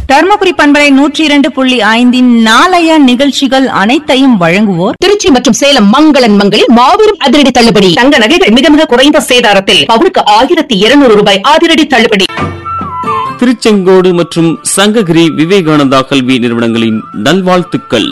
தர்மபுரி பண்பலை நூற்றி இரண்டு புள்ளி ஐந்தின் நாளைய நிகழ்ச்சிகள் அனைத்தையும் வழங்குவோர் திருச்சி மற்றும் சேலம் மங்களன் மங்களில் மாபெரும் அதிரடி தள்ளுபடி தங்க நகைகள் மிக மிக குறைந்த சேதாரத்தில் பவுனுக்கு ஆயிரத்தி இருநூறு ரூபாய் அதிரடி தள்ளுபடி திருச்செங்கோடு மற்றும் சங்ககிரி விவேகானந்தா கல்வி நிறுவனங்களின் நல்வாழ்த்துக்கள்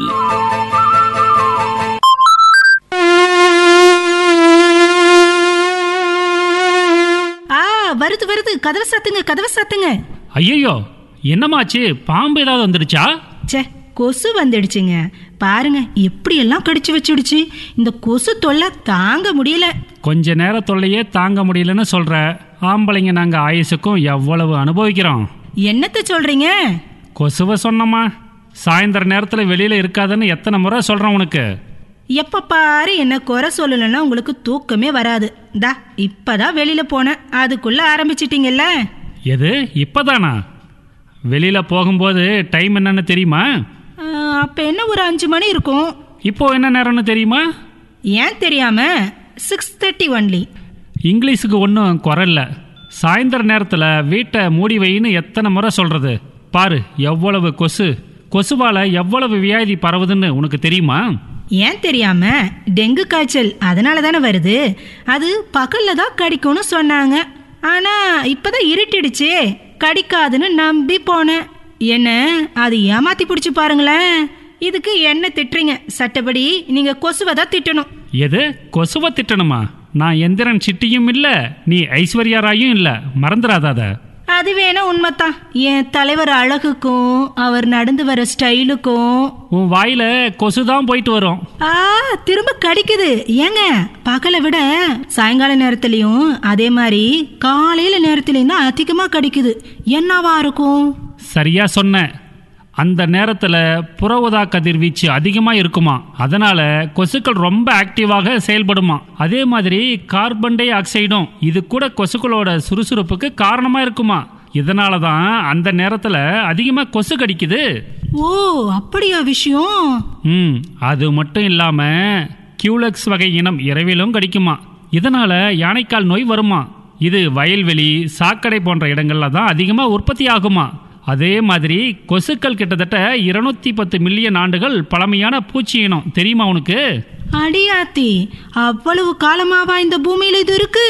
ஆ வருது வருது கதவை சாத்துங்க கதவை சாத்துங்க ஐயோ என்னமாச்சு பாம்பு ஏதாவது வந்துடுச்சா ச்சே கொசு வந்துடுச்சுங்க பாருங்க எப்படி எல்லாம் கடிச்சு வச்சுடுச்சு இந்த கொசு தொல்லை தாங்க முடியல கொஞ்ச நேர தொல்லையே தாங்க முடியலன்னு சொல்ற ஆம்பளைங்க நாங்க ஆயுசுக்கும் எவ்வளவு அனுபவிக்கிறோம் என்னத்த சொல்றீங்க கொசுவை சொன்னோமா சாயந்தர நேரத்துல வெளியில இருக்காதுன்னு எத்தனை முறை சொல்றேன் உனக்கு எப்ப பாரு என்ன குறை சொல்லலைன்னா உங்களுக்கு தூக்கமே வராது தா இப்பதான் வெளியில போனேன் அதுக்குள்ள ஆரம்பிச்சிட்டீங்கல்ல எது இப்பதானா வெளியில போகும்போது டைம் என்னன்னு தெரியுமா ஆ, அப்ப என்ன ஒரு அஞ்சு மணி இருக்கும் இப்போ என்ன நேரம்னு தெரியுமா ஏன் தெரியாம சிக்ஸ் தேர்ட்டி ஒன்லி இங்கிலீஷுக்கு ஒன்றும் குறைல்ல சாயந்தர நேரத்தில் வீட்டை மூடி வைன்னு எத்தனை முறை சொல்றது பாரு எவ்வளவு கொசு கொசுவால எவ்வளவு வியாதி பரவுதுன்னு உனக்கு தெரியுமா ஏன் தெரியாம டெங்கு காய்ச்சல் அதனால தானே வருது அது பகல்ல தான் கடிக்கும்னு சொன்னாங்க ஆனா இப்பதான் இருட்டிடுச்சே கடிக்காதுன்னு நம்பி போனேன் என்ன அது ஏமாத்தி பிடிச்சு பாருங்களேன் இதுக்கு என்ன திட்டுறீங்க சட்டப்படி நீங்க கொசுவை தான் திட்டணும் எது கொசுவை திட்டணுமா நான் எந்திரன் சிட்டியும் இல்ல நீ ஐஸ்வர்யா ராயும் இல்ல மறந்துடாதாத அது வேணா உண்மைத்தான் என் தலைவர் அழகுக்கும் அவர் நடந்து வர ஸ்டைலுக்கும் உன் வாயில கொசு தான் போயிட்டு வரும் ஆ திரும்ப கடிக்குது ஏங்க பகலை விட சாயங்கால நேரத்துலயும் அதே மாதிரி காலையில நேரத்துலயும் தான் அதிகமா கடிக்குது என்னவா இருக்கும் சரியா சொன்ன அந்த நேரத்துல புற ஊதா கதிர்வீச்சு அதிகமா இருக்குமா அதனால கொசுக்கள் ரொம்ப ஆக்டிவாக செயல்படுமா அதே மாதிரி கார்பன் டை ஆக்சைடும் இது கூட கொசுக்களோட சுறுசுறுப்புக்கு காரணமா இருக்குமா இதனால தான் அந்த நேரத்துல அதிகமா கொசு கடிக்குது ஓ அப்படியா விஷயம் ம் அது மட்டும் இல்லாம கியூலக்ஸ் வகை இனம் இரவிலும் கடிக்குமா இதனால யானைக்கால் நோய் வருமா இது வயல்வெளி சாக்கடை போன்ற இடங்கள்ல தான் அதிகமா உற்பத்தி ஆகுமா அதே மாதிரி கொசுக்கள் கிட்டத்தட்ட இருநூத்தி பத்து மில்லியன் ஆண்டுகள் பழமையான பூச்சி இனம் தெரியுமா உனக்கு அடியாத்தி அவ்வளவு காலமாவா இந்த பூமியில இது இருக்கு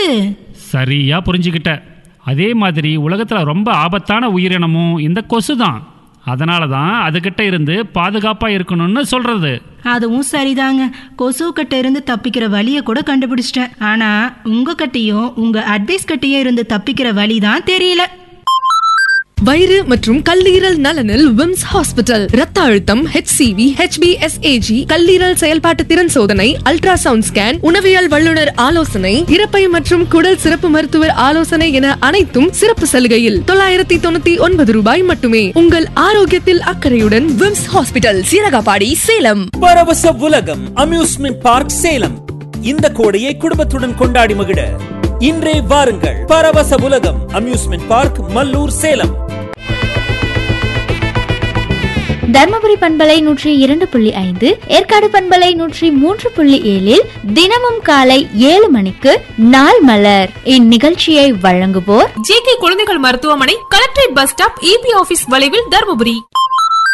சரியா புரிஞ்சுக்கிட்ட அதே மாதிரி உலகத்துல ரொம்ப ஆபத்தான உயிரினமும் இந்த கொசு தான் அதனால தான் அதுகிட்ட இருந்து பாதுகாப்பா இருக்கணும்னு சொல்றது அதுவும் சரிதாங்க கொசு கிட்ட இருந்து தப்பிக்கிற வழிய கூட கண்டுபிடிச்சிட்டேன் ஆனா உங்க கிட்டயும் உங்க அட்வைஸ் கிட்டயும் இருந்து தப்பிக்கிற வழி தான் தெரியல வயிறு மற்றும் கல்லீரல் நலனில் விம்ஸ் ஹாஸ்பிட்டல் ரத்த அழுத்தம் ஹெச்சிவி ஹெச்பிஎஸ்ஏஜி கல்லீரல் செயல்பாட்டு திறன் சோதனை அல்ட்ராசவுண்ட் ஸ்கேன் உணவியல் வல்லுநர் ஆலோசனை இறப்பை மற்றும் குடல் சிறப்பு மருத்துவர் ஆலோசனை என அனைத்தும் சிறப்பு சலுகையில் தொள்ளாயிரத்தி தொண்ணூத்தி ஒன்பது ரூபாய் மட்டுமே உங்கள் ஆரோக்கியத்தில் அக்கறையுடன் விம்ஸ் ஹாஸ்பிட்டல் சீரகாபாடி சேலம் பரவச உலகம் அம்யூஸ்மெண்ட் பார்க் சேலம் இந்த கோடையை குடும்பத்துடன் கொண்டாடி மகிழ இன்றே வாருங்கள் பரவச உலகம் அம்யூஸ்மெண்ட் பார்க் மல்லூர் சேலம் தர்மபுரி பண்பலை நூற்றி இரண்டு புள்ளி ஐந்து ஏற்காடு பண்பலை நூற்றி மூன்று புள்ளி ஏழில் தினமும் காலை ஏழு மணிக்கு நாள் மலர் இந்நிகழ்ச்சியை வழங்குவோர் ஜேகே குழந்தைகள் மருத்துவமனை collectorate bus stop EB office வளைவில் தருமபுரி